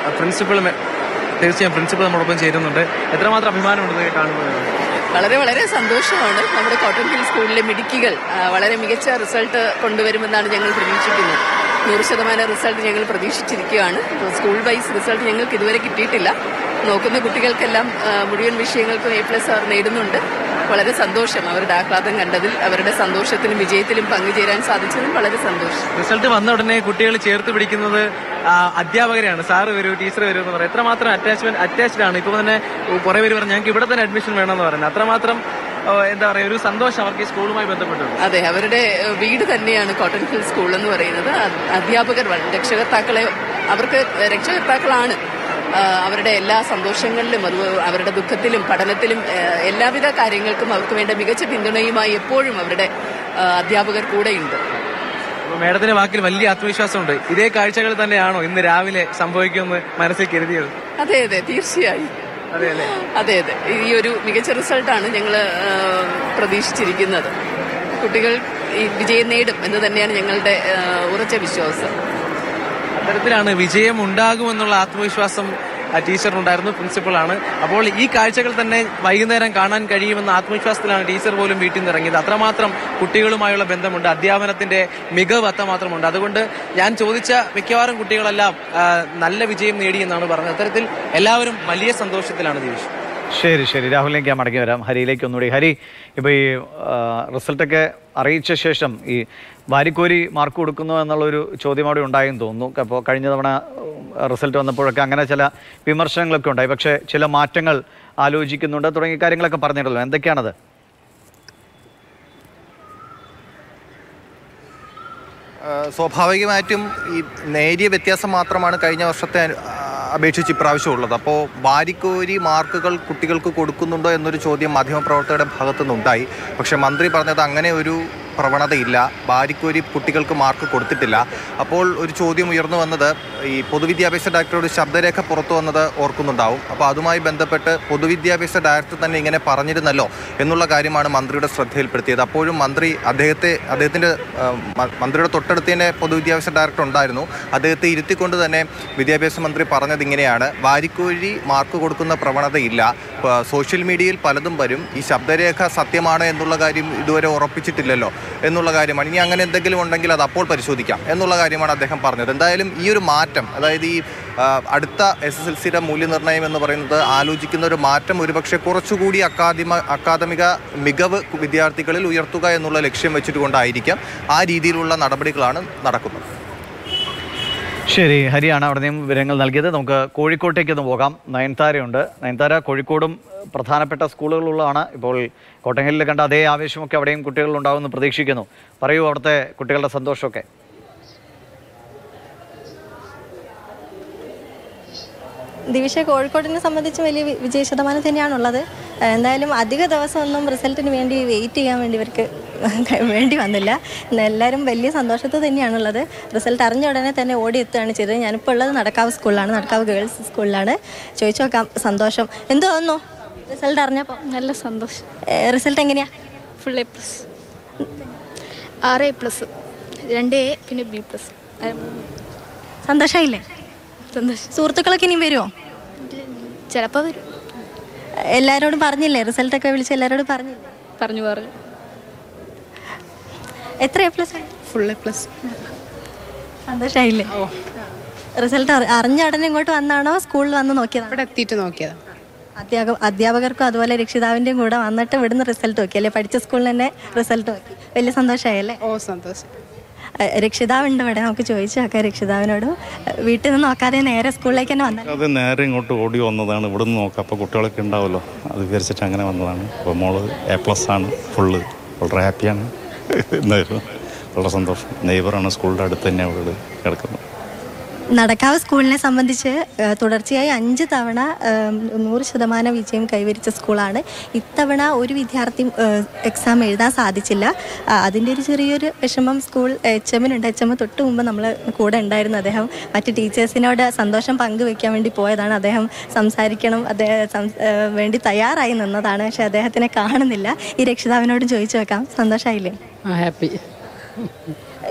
Principal തീർച്ചയായും principal നമ്മോടൊപ്പം ചേരുന്നുണ്ട് എത്രമാത്രം അഭിമാനമുണ്ട് ഇത് കാണുമ്പോൾ വളരെ വളരെ സന്തോഷമാണ് നമ്മുടെ കോട്ടൺ ഹിൽ സ്കൂളിലെ മിടുക്കികൾ ആ, വളരെ മികച്ച റിസൾട്ട് കൊണ്ടുവരുമെന്നാണ് ഞങ്ങൾ പ്രതീക്ഷിക്കുന്നത് നൂറ് ശതമാനം റിസൾട്ട് ഞങ്ങൾ പ്രതീക്ഷിച്ചിരിക്കുകയാണ് സ്കൂൾ വൈസ് റിസൾട്ട് ഞങ്ങൾക്ക് ഇതുവരെ കിട്ടിയിട്ടില്ല നോക്കുന്ന കുട്ടികൾക്കെല്ലാം ആ, മുഴുവൻ വിഷയങ്ങൾക്കും എ പ്ലസ് അവർ നേടുന്നുണ്ട് വളരെ സന്തോഷം അവരുടെ ആഹ്ലാദം കണ്ടതിൽ അവരുടെ സന്തോഷത്തിലും വിജയത്തിലും പങ്കുചേരാൻ സാധിച്ചതിൽ വളരെ സന്തോഷം റിസൾട്ട് വന്ന ഉടനെ കുട്ടികൾ ചേർത്ത് പിടിക്കുന്നത് ആ, അധ്യാപകരെയാണ് സാറ് വരൂ ടീച്ചർ വരൂ എന്ന് പറയും എത്രമാത്രം അറ്റാച്ച്മെന്റ് അറ്റാച്ച്ഡ് ആണ് ഇപ്പൊ തന്നെ കുറെ പേര് പറഞ്ഞു ഞങ്ങൾക്ക് ഇവിടെ തന്നെ അഡ്മിഷൻ വേണമെന്ന് പറയുന്നത് അത്രമാത്രം ആ, എന്താ പറയാ ഒരു സന്തോഷം അവർക്ക് ഈ സ്കൂളുമായി ബന്ധപ്പെട്ടുണ്ട് അതെ അവരുടെ ഏഹ്, വീട് തന്നെയാണ് കോട്ടൺ ഹിൽ സ്കൂൾ എന്ന് പറയുന്നത് അ- അധ്യാപകർ വ- രക്ഷകർത്താക്കളെ അവർക്ക് രക്ഷകർത്താക്കളാണ് ആ, അവരുടെ എല്ലാ സന്തോഷങ്ങളിലും അത് അവരുടെ ദുഃഖത്തിലും പഠനത്തിലും ഏഹ്, എല്ലാവിധ കാര്യങ്ങൾക്കും അവർക്ക് വേണ്ട മികച്ച പിന്തുണയുമായി എപ്പോഴും അവരുടെ ആ, അധ്യാപകർ കൂടെയുണ്ട് അപ്പൊ മേഡത്തിന്റെ വാക്കിൽ വലിയ ആത്മവിശ്വാസമുണ്ട് ഇതേ കാഴ്ചകൾ തന്നെയാണോ ഇന്ന് രാവിലെ സംഭവിക്കുമെന്ന് മനസ്സിൽ കരുതിയത് അതെ അതെ തീർച്ചയായും അതെ അല്ലേ അതെ അതെ ഈ ഒരു മികച്ച റിസൾട്ടാണ് ഞങ്ങൾ പ്രതീക്ഷിച്ചിരിക്കുന്നത് കുട്ടികൾ ഈ വിജയം നേടും എന്ന് തന്നെയാണ് ഞങ്ങളുടെ ആ, ഉറച്ച വിശ്വാസം അത്തരത്തിലാണ് വിജയം ഉണ്ടാകുമെന്നുള്ള ആത്മവിശ്വാസം ആ ടീച്ചറിനുണ്ടായിരുന്നു പ്രിൻസിപ്പളാണ് അപ്പോൾ ഈ കാഴ്ചകൾ തന്നെ വൈകുന്നേരം കാണാൻ കഴിയുമെന്ന ആത്മവിശ്വാസത്തിലാണ് ടീച്ചർ പോലും വീട്ടിൽ നിന്ന് ഇറങ്ങിയത് അത്രമാത്രം കുട്ടികളുമായുള്ള ബന്ധമുണ്ട് അധ്യാപനത്തിന്റെ മികവ് അത്രമാത്രമുണ്ട് അതുകൊണ്ട് ഞാൻ ചോദിച്ച മിക്കവാറും കുട്ടികളെല്ലാം ആ, നല്ല വിജയം നേടിയെന്നാണ് പറഞ്ഞത് അത്തരത്തിൽ എല്ലാവരും വലിയ സന്തോഷത്തിലാണ് ജീവിച്ചത് ശരി ശരി രാഹുലിലേക്ക് ഞാൻ മടങ്ങി വരാം ഹരിയിലേക്ക് ഒന്നുകൂടി ഹരി ഇപ്പോൾ ഈ ആ, റിസൾട്ടൊക്കെ അറിയിച്ച ശേഷം ഈ വാരിക്കോരി മാർക്ക് കൊടുക്കുന്നു എന്നുള്ളൊരു ചോദ്യം അവിടെ ഉണ്ടായെന്ന് തോന്നുന്നു അപ്പോൾ കഴിഞ്ഞ തവണ ഉം, റിസൾട്ട് വന്നപ്പോഴൊക്കെ അങ്ങനെ ചില വിമർശനങ്ങളൊക്കെ ഉണ്ടായി പക്ഷേ ചില മാറ്റങ്ങൾ ആലോചിക്കുന്നുണ്ട് തുടങ്ങിയ കാര്യങ്ങളൊക്കെ പറഞ്ഞിട്ടുള്ളൂ എന്തൊക്കെയാണത് ആ, സ്വാഭാവികമായിട്ടും ഈ നേരിയ വ്യത്യാസം മാത്രമാണ് കഴിഞ്ഞ വർഷത്തെ അനു- ആ, അപേക്ഷിച്ച് ഇപ്രാവശ്യം ഉള്ളത് അപ്പോൾ വാരിക്കോരി മാർക്കുകൾ കുട്ടികൾക്ക് കൊടുക്കുന്നുണ്ടോ എന്നൊരു ചോദ്യം മാധ്യമപ്രവർത്തകരുടെ ഭാഗത്തു നിന്നുണ്ടായി പക്ഷേ മന്ത്രി പറഞ്ഞത് അങ്ങനെ ഒരു പ്രവണതയില്ല വാരിക്കോരി കുട്ടികൾക്ക് മാർക്ക് കൊടുത്തിട്ടില്ല അപ്പോൾ ഒരു ചോദ്യം ഉയർന്നു വന്നത് ഈ പൊതുവിദ്യാഭ്യാസ ഡയറക്ടറോട് ശബ്ദരേഖ പുറത്തു വന്നത് ഓർക്കുന്നുണ്ടാവും അപ്പോൾ അതുമായി ബന്ധപ്പെട്ട് പൊതുവിദ്യാഭ്യാസ ഡയറക്ടർ തന്നെ ഇങ്ങനെ പറഞ്ഞിരുന്നല്ലോ എന്നുള്ള കാര്യമാണ് മന്ത്രിയുടെ ശ്രദ്ധയിൽപ്പെടുത്തിയത് അപ്പോഴും മന്ത്രി അദ്ദേഹത്തെ അദ്ദേഹത്തിൻ്റെ ആ, മ- മന്ത്രിയുടെ തൊട്ടടുത്ത് തന്നെ പൊതുവിദ്യാഭ്യാസ ഡയറക്ടർ ഉണ്ടായിരുന്നു അദ്ദേഹത്തെ ഇരുത്തിക്കൊണ്ട് തന്നെ വിദ്യാഭ്യാസ മന്ത്രി പറഞ്ഞത് ഇങ്ങനെയാണ് വാരിക്കോഴി മാർക്ക് കൊടുക്കുന്ന പ്രവണതയില്ല ഇപ്പോൾ സോഷ്യൽ മീഡിയയിൽ പലതും വരും ഈ ശബ്ദരേഖ സത്യമാണ് എന്നുള്ള കാര്യം ഇതുവരെ ഉറപ്പിച്ചിട്ടില്ലല്ലോ എന്നുള്ള കാര്യമാണ് ഇനി അങ്ങനെ എന്തെങ്കിലും ഉണ്ടെങ്കിൽ അത് അപ്പോൾ പരിശോധിക്കാം എന്നുള്ള കാര്യമാണ് അദ്ദേഹം പറഞ്ഞത് എന്തായാലും ഈ ഒരു മാറ്റം അതായത് ഈ ആ, അടുത്ത എസ് എസ് എൽ സിയുടെ മൂല്യനിർണ്ണയം എന്ന് പറയുന്നത് ആലോചിക്കുന്ന ഒരു മാറ്റം ഒരുപക്ഷെ കുറച്ചുകൂടി അക്കാദമ അക്കാദമിക മികവ് വിദ്യാർത്ഥികളിൽ ഉയർത്തുക എന്നുള്ള ലക്ഷ്യം വെച്ചിട്ടുകൊണ്ടായിരിക്കാം ആ രീതിയിലുള്ള നടപടികളാണ് നടക്കുന്നത് ശരി ഹരിയാണ് അവിടെ നിന്നും വിവരങ്ങൾ നൽകിയത് നമുക്ക് കോഴിക്കോട്ടേക്ക് ഒന്ന് പോകാം നയൻതാരയുണ്ട് നയൻതാര കോഴിക്കോടും ഏഹ്, പ്രധാനപ്പെട്ട സ്കൂളുകളുള്ളതാണ് ഇപ്പോൾ കോട്ടങ്ങലിൽ കണ്ട അതേ ആവേശമൊക്കെ അവിടെയും കുട്ടികളുണ്ടാവുമെന്ന് പ്രതീക്ഷിക്കുന്നു പറയൂ അവിടുത്തെ കുട്ടികളുടെ സന്തോഷമൊക്കെ ദിവിഷ കോഴിക്കോടിനെ സംബന്ധിച്ച് വലിയ വി- വിജയ ശതമാനം തന്നെയാണുള്ളത് ഏഹ് എന്തായാലും അധിക ദിവസമൊന്നും റിസൾട്ടിന് വേണ്ടി വെയിറ്റ് ചെയ്യാൻ വേണ്ടി ഇവർക്ക് വേണ്ടി വന്നില്ല ഇന്ന് എല്ലാവരും വലിയ സന്തോഷത്തിൽ തന്നെയാണുള്ളത് റിസൾട്ട് അറിഞ്ഞ ഉടനെ തന്നെ ഓടി എത്തുകയാണ് ചെയ്തത് ഞാനിപ്പോൾ ഉള്ളത് നടക്കാവ് സ്കൂളിലാണ് നടക്കാവ് ഗേൾസ് സ്കൂളിലാണ് ചോദിച്ചു നോക്കാം സന്തോഷം എന്ത് തോന്നുന്നു റിസൾട്ട് അറിഞ്ഞപ്പോൾ നല്ല സന്തോഷം റിസൾട്ട് എങ്ങനെയാ ഫുൾ എ പ്ലസ് ആറ് എ പ്ലസ് രണ്ട് എ പിന്നെ ബി പ്ലസ് സന്തോഷമായില്ലേ സന്തോഷം സുഹൃത്തുക്കളൊക്കെ ഇനിയും വരുമോ ചിലപ്പോൾ വരും എല്ലാവരോടും പറഞ്ഞില്ലേ റിസൾട്ടൊക്കെ വിളിച്ച് എല്ലാവരോടും പറഞ്ഞില്ലേ പറഞ്ഞു പറഞ്ഞു എത്ര A plus full A plus സന്തോഷമായില്ലേ റിസൾട്ട് അറിഞ്ഞ ഉടനെ ഇങ്ങോട്ട് വന്നാണോ സ്കൂളിൽ വന്ന് നോക്കിയതാണോ ഇവിടെ എത്തിയിട്ട് നോക്കിയതാ അധ്യാപക അധ്യാപകർക്കും അതുപോലെ രക്ഷിതാവിൻ്റെയും കൂടെ വന്നിട്ട് ഇവിടുന്ന് റിസൾട്ട് നോക്കി അല്ലേ പഠിച്ച സ്കൂളിൽ തന്നെ റിസൾട്ട് നോക്കി വലിയ സന്തോഷമായല്ലേ ഓ സന്തോഷം ഏഹ് രക്ഷിതാവുണ്ട് ഇവിടെ നമുക്ക് ചോദിച്ചു നോക്കാം രക്ഷിതാവിനോട് ഏഹ് വീട്ടിൽ നിന്ന് നോക്കാതെ നേരെ സ്കൂളിലേക്ക് തന്നെ വന്നത് അത് നേരെ ഇങ്ങോട്ട് ഓടി വന്നതാണ് ഇവിടെ നിന്ന് നോക്കാം അപ്പോൾ കുട്ടികളൊക്കെ ഉണ്ടാവുമല്ലോ അത് വിചാരിച്ചിട്ട് അങ്ങനെ വന്നതാണ് അപ്പോൾ മോള് എ പ്ലസ് ആണ് ഫുള്ള് വളരെ ഹാപ്പിയാണ് എന്തായാലും വളരെ സന്തോഷം നെയ്ബറാണ് സ്കൂളിൻ്റെ അടുത്ത് തന്നെ അവിടെ കിടക്കുന്നത് നടക്കാവ് സ്കൂളിനെ സംബന്ധിച്ച് ഏഹ് തുടർച്ചയായി അഞ്ച് തവണ ഏഹ് നൂറ് ശതമാനം വിജയം കൈവരിച്ച സ്കൂളാണ് ഇത്തവണ ഒരു വിദ്യാർത്ഥി എക്സാം എഴുതാൻ സാധിച്ചില്ല ആ, അതിൻ്റെ ഒരു ചെറിയൊരു വിഷമം സ്കൂൾ എച്ച് എമ്മിനുണ്ട് എച്ച് എം തൊട്ട് മുമ്പ് നമ്മൾ കൂടെ ഉണ്ടായിരുന്നു അദ്ദേഹം മറ്റ് ടീച്ചേഴ്സിനോട് സന്തോഷം പങ്കുവെക്കാൻ വേണ്ടി പോയതാണ് അദ്ദേഹം സംസാരിക്കണം അദ്ദേഹം സം- ഏഹ് വേണ്ടി തയ്യാറായി നിന്നതാണ് പക്ഷെ അദ്ദേഹത്തിനെ കാണുന്നില്ല ഈ രക്ഷിതാവിനോടും ചോദിച്ചു വെക്കാം സന്തോഷമായില്ലേ ഹാപ്പി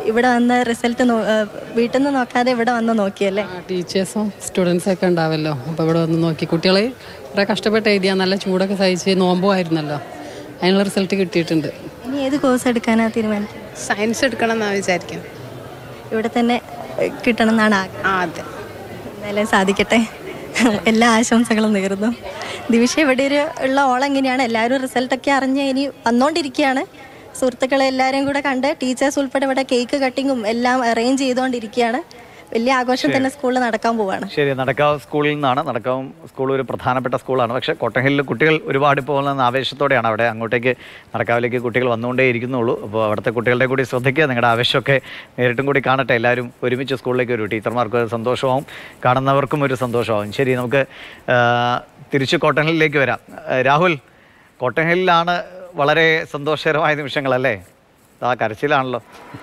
ഇവിടെ വന്ന് റിസൾട്ട് വീട്ടിൽ നിന്ന് നോക്കാതെ ഇവിടെ വന്ന് നോക്കിയല്ലേ ടീച്ചേഴ്സും സ്റ്റുഡൻസും ഒക്കെ ഉണ്ടാവല്ലോ അപ്പോൾ ഇവിടെ വന്ന് നോക്കി കുട്ടികൾ കുറേ കഷ്ടപ്പെട്ട് എഴുതിയാൽ നല്ല ചൂടൊക്കെ സഹിച്ച് നോമ്പുമായിരുന്നല്ലോ അതിനുള്ള റിസൾട്ട് കിട്ടിയിട്ടുണ്ട് ഇനി ഏത് കോഴ്സ് എടുക്കാനാണ് തീരുമാനിക്കുന്നത് സയൻസ് എടുക്കണം എന്നാണ് വിചാരിക്കുന്നത് ഇവിടെ തന്നെ ഏഹ്, കിട്ടണം എന്നാണ് ആഗ്രഹം ആ അതെ എന്തായാലും സാധിക്കട്ടെ എല്ലാ ആശംസകളും നേരുന്നു ദിവിഷ ഇവിടെ ഒരു ഉള്ള ഓളെങ്ങനെയാണ് എല്ലാവരും റിസൾട്ടൊക്കെ അറിഞ്ഞ് ഇനി വന്നുകൊണ്ടിരിക്കുകയാണ് സുഹൃത്തുക്കളെ എല്ലാവരും കൂടെ കണ്ട് ടീച്ചേഴ്സ് ഉൾപ്പെടെ ഇവിടെ കേക്ക് കട്ടിങ്ങും എല്ലാം അറേഞ്ച് ചെയ്തുകൊണ്ടിരിക്കുകയാണ് വലിയ ആഘോഷം തന്നെ സ്കൂളിൽ നടക്കാൻ പോവാണ് ശരി നടക്കാവ് സ്കൂളിൽ നിന്നാണ് നടക്കാവ് സ്കൂൾ ഒരു പ്രധാനപ്പെട്ട സ്കൂളാണ് പക്ഷേ കോട്ടഹില്ലിൽ കുട്ടികൾ ഒരുപാട് പോകുന്ന ആവേശത്തോടെയാണ് അവിടെ അങ്ങോട്ടേക്ക് നടക്കാവിലേക്ക് കുട്ടികൾ വന്നുകൊണ്ടേ ഇരിക്കുന്നുള്ളൂ അപ്പോൾ അവിടുത്തെ കുട്ടികളുടെ കൂടി ശ്രദ്ധിക്കുക നിങ്ങളുടെ ആവേശമൊക്കെ നേരിട്ടും കൂടി കാണട്ടെ എല്ലാവരും ഒരുമിച്ച് സ്കൂളിലേക്ക് ഒരു ടീച്ചർമാർക്കും ഒരു സന്തോഷമാവും കാണുന്നവർക്കും ഒരു സന്തോഷമാവും ശരി നമുക്ക് ആ, തിരിച്ച് കോട്ടഹില്ലിലേക്ക് വരാം ആ, രാഹുൽ കോട്ടഹില്ലിലാണ് വളരെ സന്തോഷകരമായ നിമിഷങ്ങളല്ലേ ആ കരച്ചിലാണല്ലോ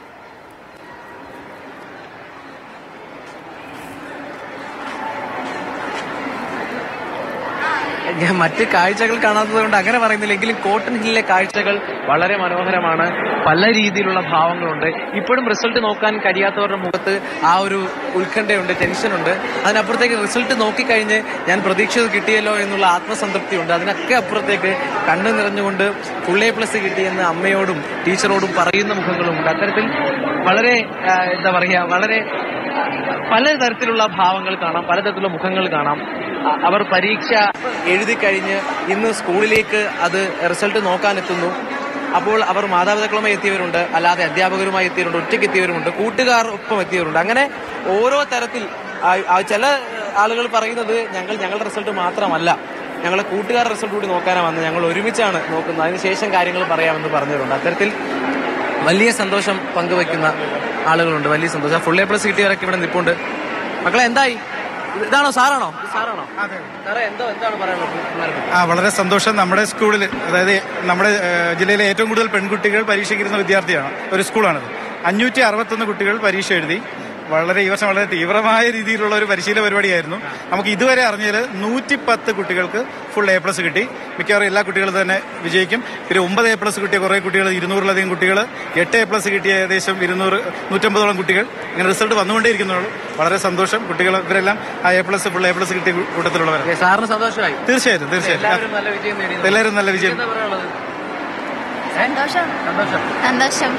ഞാൻ മറ്റ് കാഴ്ചകൾ കാണാത്തത് കൊണ്ട് അങ്ങനെ പറയുന്നില്ല എങ്കിലും കോട്ടൺ ഹില്ലിലെ കാഴ്ചകൾ വളരെ മനോഹരമാണ് പല രീതിയിലുള്ള ഭാവങ്ങളുണ്ട് ഇപ്പോഴും റിസൾട്ട് നോക്കാൻ കഴിയാത്തവരുടെ മുഖത്ത് ആ ഒരു ഉത്കണ്ഠയുണ്ട് ടെൻഷനുണ്ട് അതിനപ്പുറത്തേക്ക് റിസൾട്ട് നോക്കിക്കഴിഞ്ഞ് ഞാൻ പ്രതീക്ഷിച്ചത് കിട്ടിയല്ലോ എന്നുള്ള ആത്മസംതൃപ്തിയുണ്ട് അതിനൊക്കെ അപ്പുറത്തേക്ക് കണ്ണു നിറഞ്ഞുകൊണ്ട് ഫുൾ എ പ്ലസ് കിട്ടിയെന്ന് അമ്മയോടും ടീച്ചറോടും പറയുന്ന മുഖങ്ങളുമുണ്ട് അത്തരത്തിൽ വളരെ ആ, എന്താ പറയുക വളരെ പലതരത്തിലുള്ള ഭാവങ്ങൾ കാണാം പലതരത്തിലുള്ള മുഖങ്ങൾ കാണാം അ- അവർ പരീക്ഷ എഴുതി കഴിഞ്ഞ് ഇന്ന് സ്കൂളിലേക്ക് അത് റിസൾട്ട് നോക്കാനെത്തുന്നു അപ്പോൾ അവർ മാതാപിതാക്കളുമായി എത്തിയവരുണ്ട് അല്ലാതെ അധ്യാപകരുമായി എത്തിയവരുണ്ട് ഒറ്റയ്ക്ക് എത്തിയവരുമുണ്ട് കൂട്ടുകാർ ഒപ്പം എത്തിയവരുണ്ട് അങ്ങനെ ഓരോ തരത്തിൽ ആ- ആ ചില ആളുകൾ പറയുന്നത് ഞങ്ങൾ ഞങ്ങളുടെ റിസൾട്ട് മാത്രമല്ല ഞങ്ങളെ കൂട്ടുകാരുടെ റിസൾട്ട് കൂടി നോക്കാനാണ് വന്നത് ഞങ്ങൾ ഒരുമിച്ചാണ് നോക്കുന്നത് അതിനുശേഷം കാര്യങ്ങൾ പറയാമെന്ന് പറഞ്ഞവരുണ്ട് അത്തരത്തിൽ വലിയ സന്തോഷം പങ്കുവയ്ക്കുന്ന ആളുകളുണ്ട് വലിയ സന്തോഷം ഫുൾ എ പ്ലസ് കിട്ടിയവരൊക്കെ ഇവിടെ നിൽപ്പുണ്ട് മക്കളെ എന്തായി ഇതാണോ സാറാണോ ഇത് സാറാണോ സാറേ എന്തോ എന്താണ് പറയാനുള്ളത് പിള്ളേർക്ക്? ആ വളരെ സന്തോഷം നമ്മുടെ സ്കൂളിൽ അതായത് നമ്മുടെ ഏഹ്, ജില്ലയിലെ ഏറ്റവും കൂടുതൽ പെൺകുട്ടികൾ പരീക്ഷയ്ക്കിരുന്ന വിദ്യാർത്ഥിയാണ് ഒരു സ്കൂളാണത് അഞ്ഞൂറ്റി അറുപത്തൊന്ന് കുട്ടികൾ പരീക്ഷ എഴുതി വളരെ ഈ വർഷം വളരെ തീവ്രമായ രീതിയിലുള്ള ഒരു പരിശീലന പരിപാടിയായിരുന്നു നമുക്ക് ഇതുവരെ അറിഞ്ഞതിൽ നൂറ്റി പത്ത് കുട്ടികൾക്ക് ഫുൾ എ പ്ലസ് കിട്ടി മിക്കവാറും എല്ലാ കുട്ടികളും തന്നെ വിജയിക്കും പിന്നെ ഒമ്പത് എ പ്ലസ് കിട്ടിയ കുറേ കുട്ടികൾ ഇരുന്നൂറിലധികം കുട്ടികൾ എട്ട് എ പ്ലസ് കിട്ടിയ ഏകദേശം ഇരുന്നൂറ് നൂറ്റമ്പതോളം കുട്ടികൾ ഇങ്ങനെ റിസൾട്ട് വന്നുകൊണ്ടേയിരിക്കുന്നുള്ളൂ വളരെ സന്തോഷം കുട്ടികൾ ഇവരെല്ലാം ആ A plus full A plus കിട്ടിയ കൂട്ടത്തിലുള്ളവരാണ് ഓക്കേ, സാറിന് സന്തോഷമായി തീർച്ചയായിട്ടും തീർച്ചയായിട്ടും എല്ലാവരും നല്ല വിജയം നേടി എല്ലാവരും നല്ല വിജയം എന്താ പറയാനുള്ളത് സന്തോഷം സന്തോഷം സന്തോഷം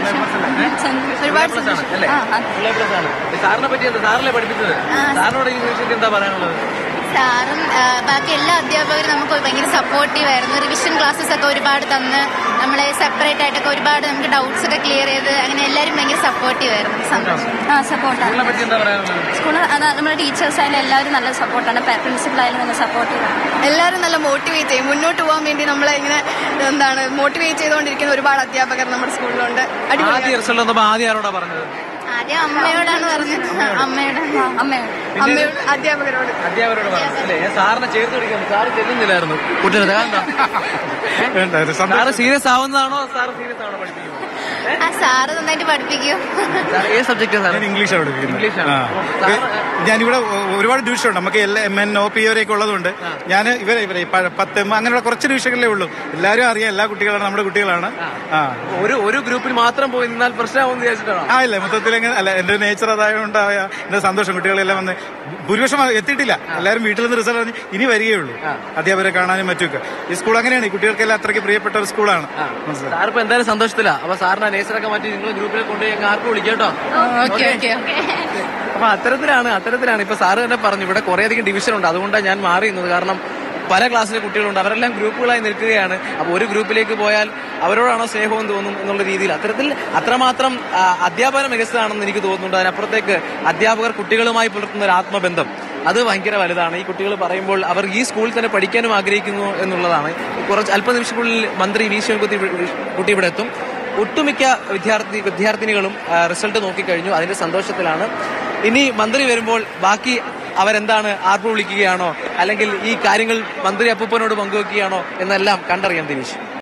ഒരുപാട് Full A plus ആണ്, അല്ലേ? ആ, ആ. Full A plus ആണ്. ഈ സാറിനെ പറ്റി എന്താ സാറല്ലേ പഠിപ്പിച്ചത് സാറിനോട് ഈ വിഷയത്തിൽ എന്താ പറയാനുള്ളത് സാറും ആ, ബാക്കി എല്ലാ അധ്യാപകരും നമുക്ക് ഭയങ്കര സപ്പോർട്ടീവ് ആയിരുന്നു റിവിഷൻ ക്ലാസ്സസ് ഒക്കെ ഒരുപാട് തന്ന് നമ്മളെ സെപ്പറേറ്റ് ആയിട്ടൊക്കെ ഒരുപാട് നമുക്ക് ഡൗട്ട്സ് ഒക്കെ ക്ലിയർ ചെയ്ത് അങ്ങനെ എല്ലാവരും ഭയങ്കര സപ്പോർട്ടീവ് ആയിരുന്നു സന്തോഷം ആ സപ്പോർട്ടാണ് സ്കൂളിനെ പറ്റി എന്താ പറയാനുള്ളത് സ്കൂളിൽ നമ്മുടെ ടീച്ചേഴ്സ് ആയാലും എല്ലാവരും നല്ല സപ്പോർട്ടാണ് പ്രിൻസിപ്പൾ ആയാലും നല്ല സപ്പോർട്ടീവാണ് എല്ലാവരും നല്ല മോട്ടിവേറ്റ് ചെയ്യും മുന്നോട്ട് പോകാൻ വേണ്ടി നമ്മളെ ഇങ്ങനെ എന്താണ് മോട്ടിവേറ്റ് ചെയ്തുകൊണ്ടിരിക്കുന്ന ഒരുപാട് അധ്യാപകർ നമ്മുടെ സ്കൂളിലുണ്ട് അടിപൊളി ആദ്യ റിസൾട്ട് വന്നപ്പോ ആദ്യം ആരോടാ പറഞ്ഞത് ആദ്യം അമ്മയോടാണ് പറഞ്ഞത് അമ്മയോട് അമ്മയോട് അമ്മയോട് അധ്യാപകരോട് അധ്യാപകരോട് പറഞ്ഞു അല്ലേ ഞാൻ സാറിനെ ചേർത്ത് പിടിക്കുന്നു സാറ് ചെല്ലുന്നില്ലായിരുന്നു കുട്ടിയുടെ എന്താ വേണ്ട, ഒരു സന്തോഷം. സാറ് സീരിയസ് ആവുന്നതാണോ സാറ് സീരിയസ് ആണോ പഠിപ്പിക്കുന്നത് ആ സാറ് നന്നായിട്ട് പഠിപ്പിക്കും സാർ ഏത് സബ്ജക്റ്റാണ് സാർ ഞാൻ ഇംഗ്ലീഷാണ് പഠിപ്പിക്കുന്നത് ഇംഗ്ലീഷാണ്. ആ. അപ്പോൾ സാറ് ഞാനിവിടെ ഒ- ഒരുപാട് ഡിവിഷൻ ഉണ്ട് നമുക്ക് L M N O P വരെയൊക്കെ ഉള്ളതുകൊണ്ട് ഞാൻ ഇവരെ ഇവരെ ഈ പ- പത്ത് എം അങ്ങനെയുള്ള കുറച്ച് ഡിവിഷനുകളേ ഉള്ളൂ എല്ലാവരും അറിയാം എല്ലാ കുട്ടികളാണ് നമ്മുടെ കുട്ടികളാണ് ആ ഒരു ഒരു ഗ്രൂപ്പിൽ മാത്രം പോയി നിന്നാൽ പ്രശ്നമാവുമെന്ന് വിചാരിച്ചിട്ടാണോ ആ ഇല്ല മൊത്തത്തിൽ എങ്ങനെ അല്ല എന്റെ നേച്ചർ അതായതുകൊണ്ടായ എന്റെ സന്തോഷം കുട്ടികളെല്ലാം വന്ന് ഭൂരിപക്ഷം എത്തിയിട്ടില്ല എല്ലാവരും വീട്ടിൽ നിന്ന് റിസൾട്ട് അറിഞ്ഞ് ഇനി വരികയുള്ളൂ അധ്യാപകരെ കാണാനും മറ്റുമൊക്കെ ഈ സ്കൂൾ അങ്ങനെയാണ് ഈ കുട്ടികൾക്കെല്ലാം അത്രയ്ക്ക് പ്രിയപ്പെട്ട ഒരു സ്കൂളാണ് മനസ്സിലായി സാർ ഇപ്പൊ എന്തായാലും സന്തോഷത്തില്ല അപ്പൊ സാറിന്റെ നേച്ചറൊക്കെ മാറ്റി നിങ്ങൾ ഗ്രൂപ്പിൽ കൊണ്ടുപോയി ഞങ്ങൾ ആർക്കും വിളിക്കാം കേട്ടോ ഓക്കെ ഓക്കെ അപ്പൊ അത്തരത്തിലാണ് അത്തരത്തിലാണ് ഇപ്പൊ സാറ് തന്നെ പറഞ്ഞു ഇവിടെ കുറെ അധികം ഡിവിഷൻ ഉണ്ട് അതുകൊണ്ടാണ് ഞാൻ മാറി നിന്നത് കാരണം പല ക്ലാസ്സിലെ കുട്ടികളുണ്ട് അവരെല്ലാം ഗ്രൂപ്പുകളായി നിൽക്കുകയാണ് അപ്പൊ ഒരു ഗ്രൂപ്പിലേക്ക് പോയാൽ അവരോടാണോ സ്നേഹവും തോന്നും എന്നുള്ള രീതിയിൽ അത്തരത്തിൽ അത്രമാത്രം ആ, അധ്യാപനം മികച്ചതാണെന്ന് എനിക്ക് തോന്നുന്നുണ്ട് അതിനപ്പുറത്തേക്ക് അധ്യാപകർ കുട്ടികളുമായി പുലർത്തുന്ന ഒരു ആത്മബന്ധം അത് ഭയങ്കര വലുതാണ് ഈ കുട്ടികൾ പറയുമ്പോൾ അവർ ഈ സ്കൂളിൽ തന്നെ പഠിക്കാനും ആഗ്രഹിക്കുന്നു എന്നുള്ളതാണ് കുറച്ച് അല്പനിമിഷങ്ങളിൽ മന്ത്രി വി ശിവൻകുട്ടി കുട്ടി ഇവിടെ എത്തും ഒട്ടുമിക്ക വിദ്യാർത്ഥി വിദ്യാർത്ഥിനികളും ആ, റിസൾട്ട് നോക്കിക്കഴിഞ്ഞു അതിന്റെ സന്തോഷത്തിലാണ് ഇനി മന്ത്രി വരുമ്പോൾ ബാക്കി അവരെന്താണ് ആർപ്പ് വിളിക്കുകയാണോ അല്ലെങ്കിൽ ഈ കാര്യങ്ങൾ മന്ത്രി അപ്പൂപ്പനോട് പങ്കുവെക്കുകയാണോ എന്നെല്ലാം കണ്ടറിയാം ദിനേശ്